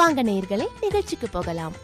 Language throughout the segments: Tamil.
வாங்க நேயர்களே நிகழ்ச்சிக்கு போகலாம்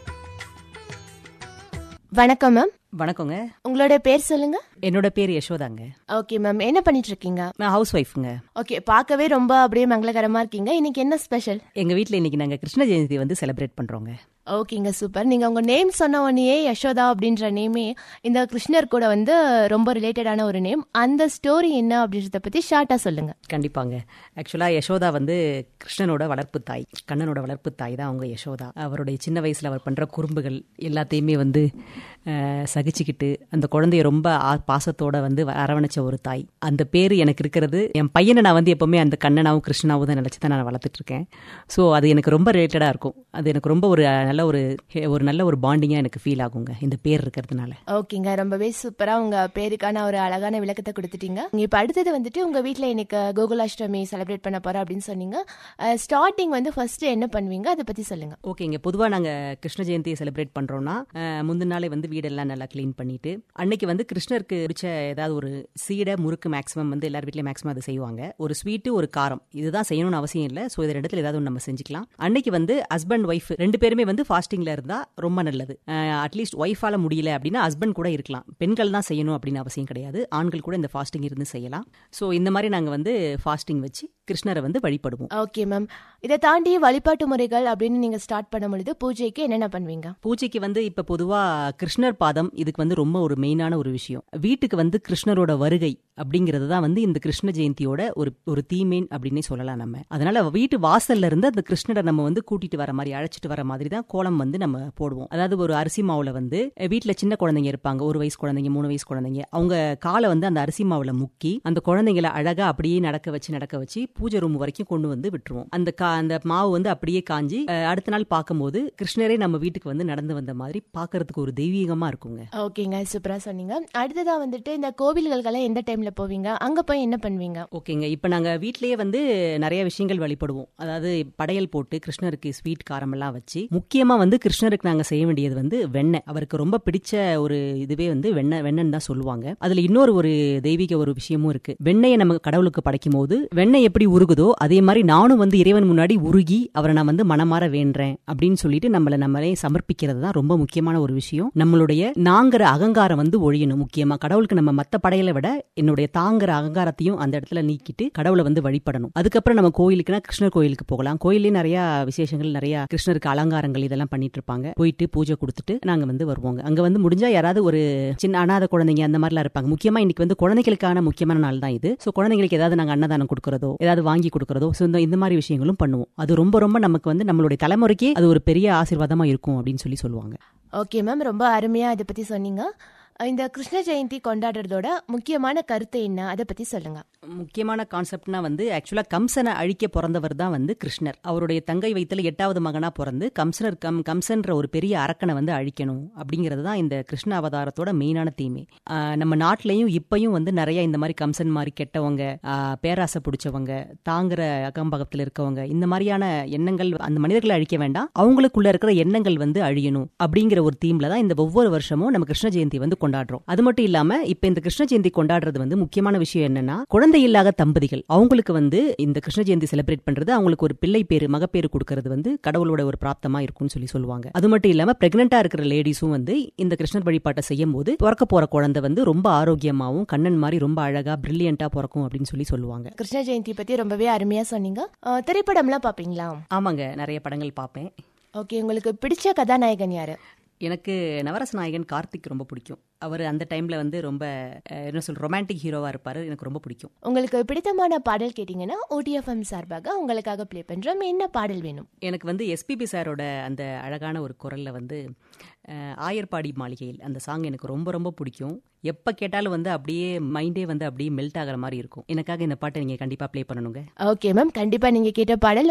வணக்கம் மேம் வணக்கங்க உங்களோட பேர் சொல்லுங்க என்னோட பேர் யசோதாங்க ஓகே மேம் என்ன பண்ணிட்டு இருக்கீங்க நான் ஹவுஸ் ஒய்ஃப்ங்க ஓகே பார்க்கவே ரொம்ப அப்படியே மங்களகரமா இருக்கீங்க இன்னைக்கு என்ன ஸ்பெஷல் எங்க வீட்ல இன்னைக்கு நாங்க கிருஷ்ண ஜெயந்தி வந்து செலிப்ரேட் பண்றோங்க ஓகேங்க சூப்பர் நீங்க உங்க நேம் சொன்ன உடனே யசோதா அப்படின்ற நேமே இந்த கிருஷ்ணர் கூட வந்து ரொம்ப ரிலேட்டடான ஒரு நேம் அந்த ஸ்டோரி என்ன அப்படின்றத பத்தி ஷார்ட்டா சொல்லுங்க கண்டிப்பாங்க ஆக்சுவலா யசோதா வந்து கிருஷ்ணனோட வளர்ப்பு தாய் கண்ணனோட வளர்ப்பு தாய் தான் அவங்க யசோதா அவருடைய சின்ன வயசுல அவர் பண்ற குறும்புகள் எல்லாத்தையுமே வந்து அஹ், சகிச்சுக்கிட்டு அந்த குழந்தைய ரொம்ப ஆ- பாசத்தோட வந்து அரவணைச்ச ஒரு தாய் அந்த பேர் எனக்கு இருக்கிறது என் பையனை நான் வந்து எப்பவுமே அந்த கண்ணனாவும் கிருஷ்ணனாவும் தான் நினைச்சு தான் நான் வளர்த்துட்டு இருக்கேன் ஸோ அது எனக்கு ரொம்ப ரிலேட்டடா இருக்கும் அது எனக்கு ரொம்ப ஒரு அஹ், நல்ல ஒரு ஒரு நல்ல ஒரு பாண்டிங்கா எனக்கு ஃபீல் ஆகுங்க இந்த பேர் இருக்கிறதுனால ஓகேங்க ரொம்பவே சூப்பரா உங்க பேருக்கான ஒரு அழகான விளக்கத்தை கொடுத்துட்டீங்க இப்ப அடுத்தது வந்துட்டு உங்க வீட்ல இன்னைக்கு கோகுலாஷ்டமி செலிப்ரேட் பண்ண போறோம் அப்படின்னு சொன்னீங்க ஸ்டார்டிங் வந்து ஃபர்ஸ்ட் என்ன பண்ணுவீங்க அதை பத்தி சொல்லுங்க ஓகேங்க பொதுவாக நாங்கள் கிருஷ்ண ஜெயந்தியை செலிப்ரேட் பண்ணுறோன்னா முந்தின நாளே வந்து வீடெல்லாம் நல்லா க்ளீன் பண்ணிட்டு அன்னைக்கு வந்து கிருஷ்ணருக்கு பிடிச்ச ஏதாவது ஒரு சீடை முறுக்கு மேக்ஸிமம் வந்து எல்லார் வீட்லேயும் மேக்ஸிமம் அதை செய்வாங்க ஒரு ஸ்வீட்டு ஒரு காரம் இதுதான் செய்யணும்னு அவசியம் இல்லை ஸோ இது ரெண்டுத்துல ஏதாவது ஒன்று நம்ம செஞ்சுக்கலாம் அன்னைக்கு வந்து ஹஸ்பண்ட் ஒய்ஃப் ரெண்டு பேருமே வந்து ஃபாஸ்டிங்கில் இருந்தால் ரொம்ப நல்லது அட்லீஸ்ட் ஒய்ஃபால முடியல அப்படின்னா ஹஸ்பண்ட் கூட இருக்கலாம் பெண்கள் தான் செய்யணும் அப்படின்னு அவசியம் கிடையாது ஆண்கள் கூட இந்த ஃபாஸ்டிங் இருந்து செய்யலாம் ஸோ இந்த மாதிரி நாங்கள் வந்து ஃபாஸ்டிங் வச்சு கிருஷ்ணரை வந்து வழிபடுவோம் ஓகே மேம் இதை தாண்டி வழிபாட்டு முறைகள் அப்படின்னு நீங்க ஸ்டார்ட் பண்ணும் பொழுது பூஜைக்கு என்னென்ன பண்ணுவீங்க பூஜைக்கு வந்து இப்ப பொதுவா கிருஷ்ணர் பாதம் இதுக்கு வந்து ரொம்ப ஒரு மெயினான ஒரு விஷயம் வீட்டுக்கு வந்து கிருஷ்ணரோட வருகை அப்படிங்கிறது தான் வந்து இந்த கிருஷ்ண ஜெயந்தியோட ஒரு ஒரு தீமேன் அப்படின்னே சொல்லலாம் நம்ம அதனால வீட்டு வாசல்ல இருந்து அந்த கிருஷ்ணரை நம்ம வந்து கூட்டிட்டு வர மாதிரி அழைச்சிட்டு வர மாதிரி தான் கோலம் வந்து நம்ம போடுவோம் அதாவது ஒரு அரிசி மாவுல வந்து அஹ், வீட்ல சின்ன குழந்தைங்க இருப்பாங்க ஒரு வயசு குழந்தைங்க மூணு வயசு குழந்தைங்க அவங்க காலை வந்து அந்த அரிசி மாவுல முக்கி அந்த குழந்தைங்களை அழகா அப்படியே நடக்க வச்சு நடக்க வச்சு பூஜை ரூம் வரைக்கும் கொண்டு வந்து விட்டுருவோம் அந்த கா- அந்த மாவு வந்து அப்படியே காஞ்சி அஹ், அடுத்த நாள் பார்க்கும்போது கிருஷ்ணரே நம்ம வீட்டுக்கு வந்து நடந்து வந்த மாதிரி பார்க்கிறதுக்கு ஒரு தெய்வீகமா இருக்குங்க ஓகேங்க சூப்பரா சொன்னீங்க அடுத்ததா வந்துட்டு இந்த கோவில்களுக்கெல்லாம் எந்த டைம்ல போவீங்க அங்க போய் என்ன பண்ணுவீங்க ஓகேங்க இப்போ நாங்கள் வீட்டிலேயே வந்து நிறைய விஷயங்கள் வழிபடுவோம் அதாவது படையல் போட்டு கிருஷ்ணருக்கு ஸ்வீட் காரமெல்லாம் வச்சு முக்கியமாக வந்து கிருஷ்ணருக்கு நாங்கள் செய்ய வேண்டியது வந்து வெண்ணெய் அவருக்கு ரொம்ப பிடிச்ச ஒரு இதுவே வந்து வெண்ணெய் வெண்ணெய்னு தான் சொல்லுவாங்க அதில் இன்னொரு ஒரு தெய்வீக ஒரு விஷயமும் இருக்கு வெண்ணெயை நம்ம கடவுளுக்கு படைக்கும் போது வெண்ணெய் எப்படி உருகுதோ அதே மாதிரி நானும் வந்து இறைவன் முன்னாடி உருகி அவரை நான் வந்து மனமாற வேண்டேன் அப்படின்னு சொல்லிட்டு நம்மளை நம்மளே சமர்ப்பிக்கிறது தான் ரொம்ப முக்கியமான ஒரு விஷயம் நம்மளுடைய நாங்கிற அகங்காரம் வந்து ஒழியணும் முக்கியமா கடவுளுக்கு நம்ம மத்த படையலை விட என்னுடைய தாங்கிற அகங்காரத்தையும் அந்த இடத்துல நீக்கிட்டு கடவுளை வந்து வழிபடணும் அதுக்கப்புறம் நம்ம கோயிலுக்குனா கிருஷ்ணர் கோயிலுக்கு போகலாம் கோயிலே நிறைய விசேஷங்கள் நிறைய கிருஷ்ணருக்கு அலங்காரங்கள் இதெல்லாம் பண்ணிட்டு இருப்பாங்க போயிட்டு பூஜை கொடுத்துட்டு நாங்க வந்து வருவோங்க அங்க வந்து முடிஞ்சா யாராவது ஒரு சின்ன அனாதை குழந்தைங்க அந்த மாதிரிலாம் இருப்பாங்க முக்கியமா இன்னைக்கு வந்து குழந்தைகளுக்கான முக்கியமான நாள் தான் இது ஸோ குழந்தைங்களுக்கு ஏதாவது நாங்க அன்னதானம் கொடுக்கறதோ ஏதாவது வாங்கி கொடுக்கறதோ ஸோ இந்த இந்த மாதிரி விஷயங்களும் பண்ணுவோம் அது ரொம்ப ரொம்ப நமக்கு வந்து நம்மளுடைய தலைமுறைக்கே அது ஒரு பெரிய ஆசீர்வாதமா இருக்கும் அப்படின்னு சொல்லி சொல்லுவாங்க ஓகே மேம் ரொம்ப அருமையா இதை பத்தி சொன்னீங்க இந்த கிருஷ்ண ஜெயந்தி கொண்டாடுறதோட முக்கியமான கருத்து என்ன அதை பத்தி சொல்லுங்க முக்கியமான கான்செப்ட்னா வந்து ஆக்சுவலா கம்சனை அழிக்க பிறந்தவர் தான் வந்து கிருஷ்ணர் அவருடைய தங்கை வயித்துல எட்டாவது மகனா பிறந்து கம்சனர் கம் கம்சன்ற ஒரு பெரிய அரக்கனை வந்து அழிக்கணும் அப்படிங்கிறது தான் இந்த கிருஷ்ண அவதாரத்தோட மெயினான தீமே ஆஹ் நம்ம நாட்டிலையும் இப்பயும் வந்து நிறைய இந்த மாதிரி கம்சன் மாதிரி கெட்டவங்க ஆஹ் பேராசை பிடிச்சவங்க தாங்குற அக்கம்பக்கத்தில் இருக்கவங்க இந்த மாதிரியான எண்ணங்கள் அந்த மனிதர்களை அழிக்க வேண்டாம் அவங்களுக்குள்ள இருக்கிற எண்ணங்கள் வந்து அழியணும் அப்படிங்கிற ஒரு தீம்ல தான் இந்த ஒவ்வொரு வருஷமும் நம்ம கிருஷ்ண ஜெயந்தி வந்து கொண்டாடுறோம் அது மட்டும் இல்லாம இப்ப இந்த கிருஷ்ண ஜெயந்தி கொண்டாடுறது வந்து முக்கியமான விஷயம் என்னன்னா குழந்தை இல்லாத தம்பதிகள் அவங்களுக்கு வந்து இந்த கிருஷ்ண ஜெயந்தி செலிப்ரேட் பண்றது அவங்களுக்கு ஒரு பிள்ளை பேரு மகப்பேறு கொடுக்கறது வந்து கடவுளோட ஒரு பிராப்தமா இருக்கும்னு சொல்லி சொல்லுவாங்க அது மட்டும் இல்லாம பிரெக்னெண்டா இருக்கிற லேடிஸும் வந்து இந்த கிருஷ்ணர் வழிபாட்டை செய்யும் போது பிறக்க போற குழந்தை வந்து ரொம்ப ஆரோக்கியமாவும் கண்ணன் மாதிரி ரொம்ப அழகா பிரில்லியண்டா பிறக்கும் அப்படின்னு சொல்லி சொல்லுவாங்க கிருஷ்ண ஜெயந்தி பத்தி ரொம்பவே அருமையா சொன்னீங்க அஹ், திரைப்படம்லாம் பாப்பீங்களா ஆமாங்க நிறைய படங்கள் பார்ப்பேன் ஓகே உங்களுக்கு பிடிச்ச கதாநாயகன் யாரு எனக்கு நவரச நாயகன் கார்த்திக் ரொம்ப பிடிக்கும் அவர் அந்த டைம்ல வந்து ரொம்ப அஹ், என்ன சொல் ரொமான்டிக் ஹீரோவா இருப்பாரு எனக்கு ரொம்ப பிடிக்கும் உங்களுக்கு பிடித்தமான பாடல் கேட்டீங்கன்னா ஓடிஎஃப்எம் சார்பாக உங்களுக்காக ப்ளே பண்றோம் என்ன பாடல் வேணும் எனக்கு வந்து எஸ்பிபி சாரோட அந்த அழகான ஒரு குரல்ல வந்து அஹ், ஆயர்பாடி மாளிகையில் அந்த சாங் எனக்கு ரொம்ப ரொம்ப பிடிக்கும் எப்போ கேட்டாலும் வந்து அப்படியே மைண்டே வந்து அப்படியே மெல்ட் ஆகிற மாதிரி இருக்கும் எனக்காக இந்த பாட்டை நீங்கள் கண்டிப்பாக ப்ளே பண்ணணுங்க ஓகே மேம் கண்டிப்பா நீங்க கேட்ட பாடல்